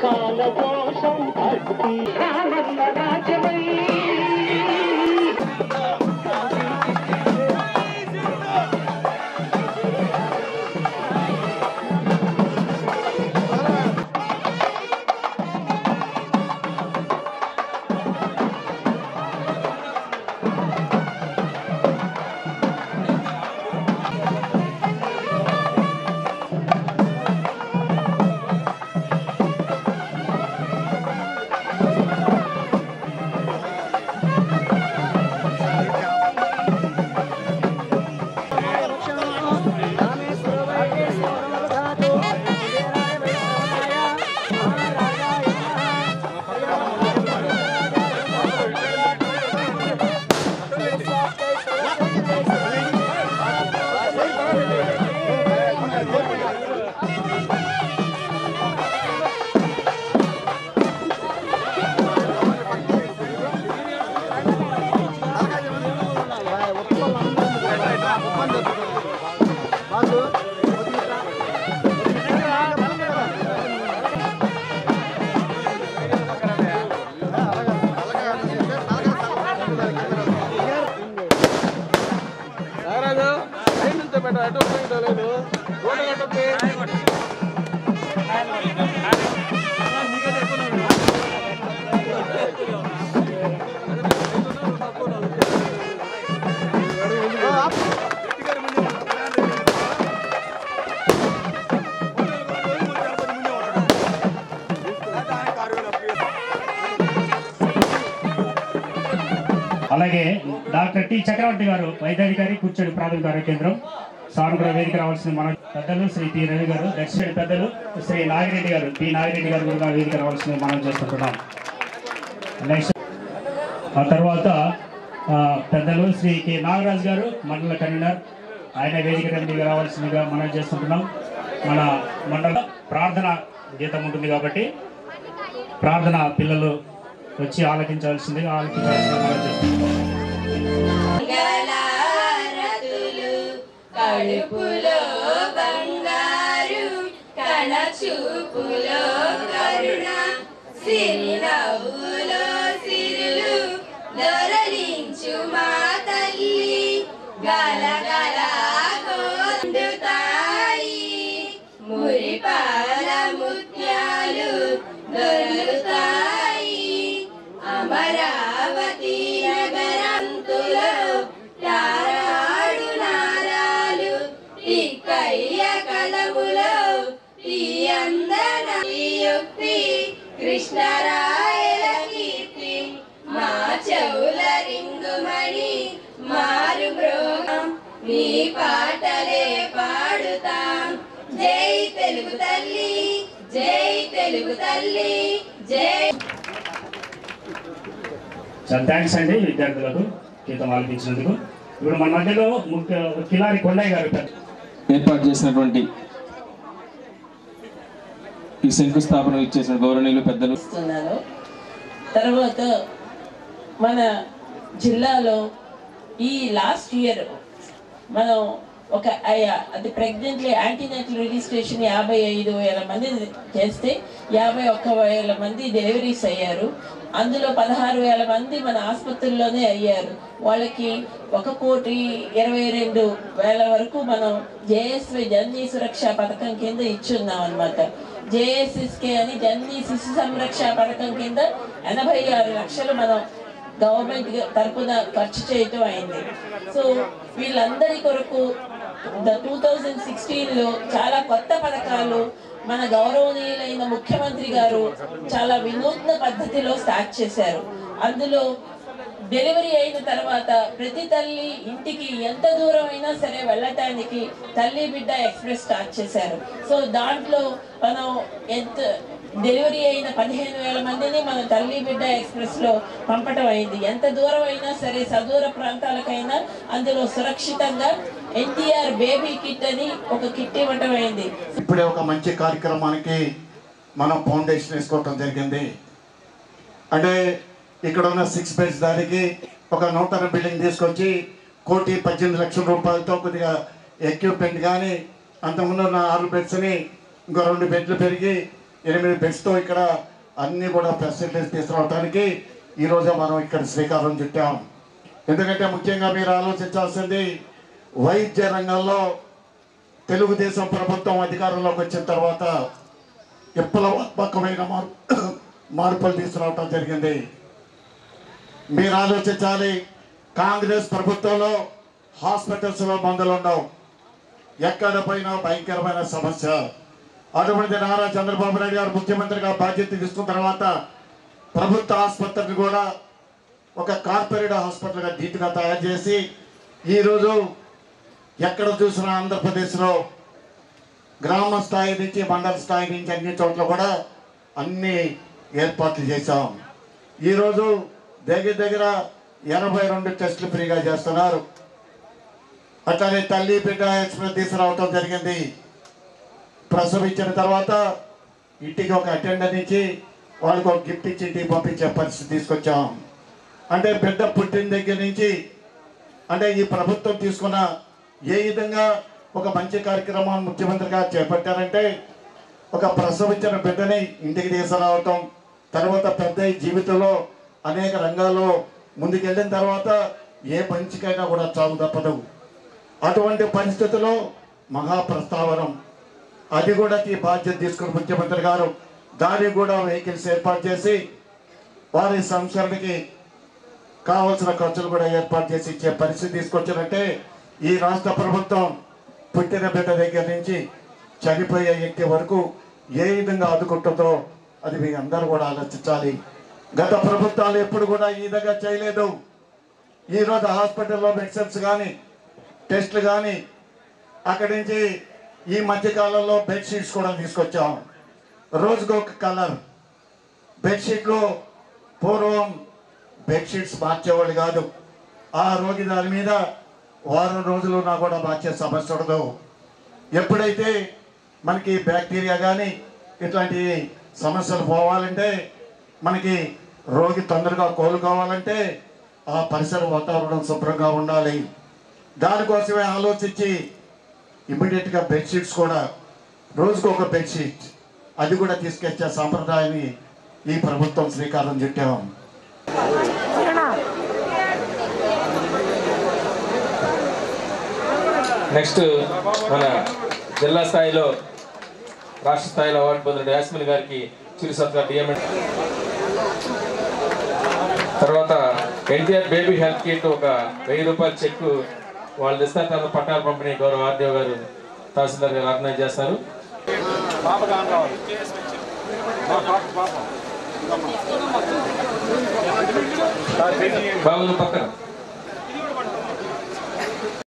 సుఖాల కోసం భక్తి రామన్న రాజ్యమై అలాగే డాక్టర్ టి చక్రవర్తి గారు వైద్యాధికారి కూర్చొని ప్రాథమిక ఆరోగ్య కేంద్రం సార్ కూడా వేదిక రావాల్సిన మన పెద్దలు శ్రీ పి రవి గారు దక్షిణ పెద్దలు శ్రీ నాగిరెడ్డి గారు పి నాగిరెడ్డి గారు కూడా వేదిక రావాల్సింది మనం చేస్తుంటున్నాం నెక్స్ట్ ఆ తర్వాత ఆ, పెద్దలు శ్రీ కె నాగరాజు గారు మండల కన్వీనర్ ఆయన వేదిక రండి రావాల్సిందిగా మనం చేస్తుంటున్నాం మన మండల ప్రార్థన గీతం ఉంటుంది కాబట్టి ప్రార్థన పిల్లలు వచ్చి ఆలకించాల్సిందిగా ఆలకించాల్సిందిగా మనం చేస్తున్నాం మంగళారతులు కడుపులో బంగారు కళ చూపులో కరుణ సిరినవ్వులో సిరులు దొరలించు మా తల్లి గలగల గోందుతాయి మురిపాల ముత్యాలు దొరుకుతాయి అమరావతి నగరంతులో తారాడు నారాలు తిక్కయ్య కలములో ఈ అందన యుక్తి కృష్ణరాయల కీర్తి మా చెవుల రింగుమణి మారు బ్రోహం నీ పాటలే పాడుతాం జై తెలుగు తల్లి జై తెలుగు తల్లి జై చాలా థ్యాంక్స్ అండి విద్యార్థులకు గీతం ఆలపించినందుకు ఇప్పుడు మన మధ్యలో ముఖ్య కిలారి కొండయ్య గారు పెద్ద ఏర్పాటు చేసినటువంటి ఈ శంకుస్థాపన ఇచ్చేసిన గౌరవనీయులు పెద్దలు ఇస్తున్నాను తర్వాత మన జిల్లాలో ఈ లాస్ట్ ఇయర్ మనం ఒక ఐ- అది ప్రెగ్నెంట్లీ యాంటీనెటల్ రిజిస్ట్రేషన్ యాభై ఐదు వేల మంది చేస్తే యాభై ఒక్క వేల మంది డెలివరీస్ అయ్యారు అందులో పదహారు వేల మంది మన ఆసుపత్రుల్లోనే అయ్యారు వాళ్ళకి ఒక కోటి ఇరవై రెండు వేల వరకు మనం జేఎస్వై జననీ సురక్ష పథకం కింద ఇచ్చున్నాం అనమాట జేఎస్ఎస్కే అని జననీ శిశు సంరక్ష పథకం కింద ఎనభై ఆరు లక్షలు మనం గవర్నమెంట్ తరపున ఖర్చు చేయటం అయింది సో వీళ్ళందరి కొరకు ద టూ థౌజండ్ సిక్స్టీన్లో చాలా కొత్త పథకాలు మన గౌరవనీయులైన ముఖ్యమంత్రి గారు చాలా వినూత్న పద్ధతిలో స్టార్ట్ చేశారు అందులో డెలివరీ అయిన తర్వాత ప్రతి తల్లి ఇంటికి ఎంత దూరం అయినా సరే వెళ్ళటానికి తల్లి బిడ్డ ఎక్స్ప్రెస్ స్టార్ట్ చేశారు సో దాంట్లో మనం ఎంత డెలివరీ అయిన పదిహేను వేల మందిని మన తల్లి బిడ్డ ఎక్స్ప్రెస్ లో పంపటం అయింది ఎంత దూరం అయినా సరే సదూర ప్రాంతాలకైనా అందులో సురక్షితంగా ఎన్టీఆర్ బేబీ కిట్ అని ఒక కిట్ ఇవ్వటం అయింది ఇప్పుడే ఒక మంచి కార్యక్రమానికి మనం ఫౌండేషన్ వేసుకోవటం జరిగింది అంటే ఇక్కడ ఉన్న సిక్స్ బెడ్స్ దానికి ఒక నూతన బిల్డింగ్ తీసుకొచ్చి కోటి పద్దెనిమిది లక్షల రూపాయలతో కొద్దిగా ఎక్విప్మెంట్ కానీ అంతకుముందు ఉన్న ఆరు బెడ్స్ని ఇంకో రెండు బెడ్లు పెరిగి ఎనిమిది బెడ్స్తో ఇక్కడ అన్ని కూడా ఫెసిలిటీస్ తీసుకురావడానికి ఈరోజు మనం ఇక్కడ శ్రీకారం చుట్టాం ఎందుకంటే ముఖ్యంగా మీరు ఆలోచించాల్సింది వైద్య రంగంలో తెలుగుదేశం ప్రభుత్వం అధికారంలోకి వచ్చిన తర్వాత విప్లవాత్మకమైన మార్పు మార్పులు తీసుకురావటం జరిగింది మీరు ఆలోచించాలి కాంగ్రెస్ ప్రభుత్వంలో హాస్పిటల్స్లో మందులు ఉండవు ఎక్కడ పోయినా భయంకరమైన సమస్య అటువంటి నారా చంద్రబాబు నాయుడు గారు ముఖ్యమంత్రిగా బాధ్యత తీసుకున్న తర్వాత ప్రభుత్వ ఆసుపత్రిని కూడా ఒక కార్పొరేట్ హాస్పిటల్గా ధీటుగా తయారు చేసి ఈరోజు ఎక్కడ చూసినా ఆంధ్రప్రదేశ్లో గ్రామ స్థాయి నుంచి మండల స్థాయి నుంచి అన్ని చోట్ల కూడా అన్ని ఏర్పాట్లు చేశాం ఈరోజు దగ్గర దగ్గర ఎనభై రెండు టెస్టులు ఫ్రీగా చేస్తున్నారు అట్లానే తల్లి బిడ్డ ఎక్స్ప్రెస్ తీసుకురావటం జరిగింది ప్రసవించిన తర్వాత ఇంటికి ఒక అటెండర్ ఇచ్చి వాళ్ళకి ఒక గిఫ్ట్ ఇచ్చి ఇంటికి పంపించే పరిస్థితి తీసుకొచ్చాం అంటే బిడ్డ పుట్టిన దగ్గర నుంచి అంటే ఈ ప్రభుత్వం తీసుకున్న ఏ విధంగా ఒక మంచి కార్యక్రమాన్ని ముఖ్యమంత్రిగా చేపట్టారంటే ఒక ప్రసవించిన బిడ్డని ఇంటికి తీసుకురావటం తర్వాత పెద్ద ఈ జీవితంలో అనేక రంగాల్లో ముందుకెళ్ళిన తర్వాత ఏ మంచికైనా కూడా చావు తప్పదు అటువంటి పరిస్థితుల్లో మహాప్రస్తావనం అది కూడా ఈ బాధ్యత తీసుకున్న ముఖ్యమంత్రి గారు దానికి కూడా వెహికల్స్ ఏర్పాటు చేసి వారి సంస్కరణకి కావాల్సిన ఖర్చులు కూడా ఏర్పాటు చేసి ఇచ్చే పరిస్థితి తీసుకొచ్చారంటే ఈ రాష్ట్ర ప్రభుత్వం పుట్టిన బిడ్డ దగ్గర నుంచి చనిపోయే వ్యక్తి వరకు ఏ విధంగా ఆదుకుంటుందో అది మీ అందరూ కూడా ఆలోచించాలి గత ప్రభుత్వాలు ఎప్పుడు కూడా ఈ విధంగా చేయలేదు ఈరోజు హాస్పిటల్లో మెడిసిన్స్ కానీ టెస్ట్లు కానీ అక్కడి నుంచి ఈ మధ్యకాలంలో బెడ్షీట్స్ కూడా తీసుకొచ్చాం రోజుకు ఒక కలర్ బెడ్షీట్లు పూర్వం బెడ్షీట్స్ మార్చేవాళ్ళు కాదు ఆ రోగి దాని మీద వారం రోజులు నా కూడా మార్చే సమస్య ఉండదు ఎప్పుడైతే మనకి బ్యాక్టీరియా కానీ ఇట్లాంటి సమస్యలు పోవాలంటే మనకి రోగి తొందరగా కోలుకోవాలంటే ఆ పరిసర వాతావరణం శుభ్రంగా ఉండాలి దానికోసమే ఆలోచించి ఇమ్మీడియట్గా బెడ్షీట్స్ కూడా రోజుకు ఒక బెడ్షీట్ అది కూడా తీసుకొచ్చే సాంప్రదాయాన్ని ఈ ప్రభుత్వం శ్రీకారం చుట్టాం నెక్స్ట్ మన జిల్లా స్థాయిలో రాష్ట్ర స్థాయిలో అవార్డు పొందిన యాస్మిన్ గారికి చిరు సత్కార్ డిఎంఎడ్ తర్వాత ఎన్టీఆర్ బేబీ హెల్త్ కిట్ ఒక వెయ్యి రూపాయల చెక్ వాళ్ళు ఇస్తారు తర్వాత పట్టాల పంపిణీ గౌరవ ఆర్డీఓ గారు తహసీల్దార్ గారు ఆర్గనైజ్ చేస్తారు బాబు నువ్వు పక్కన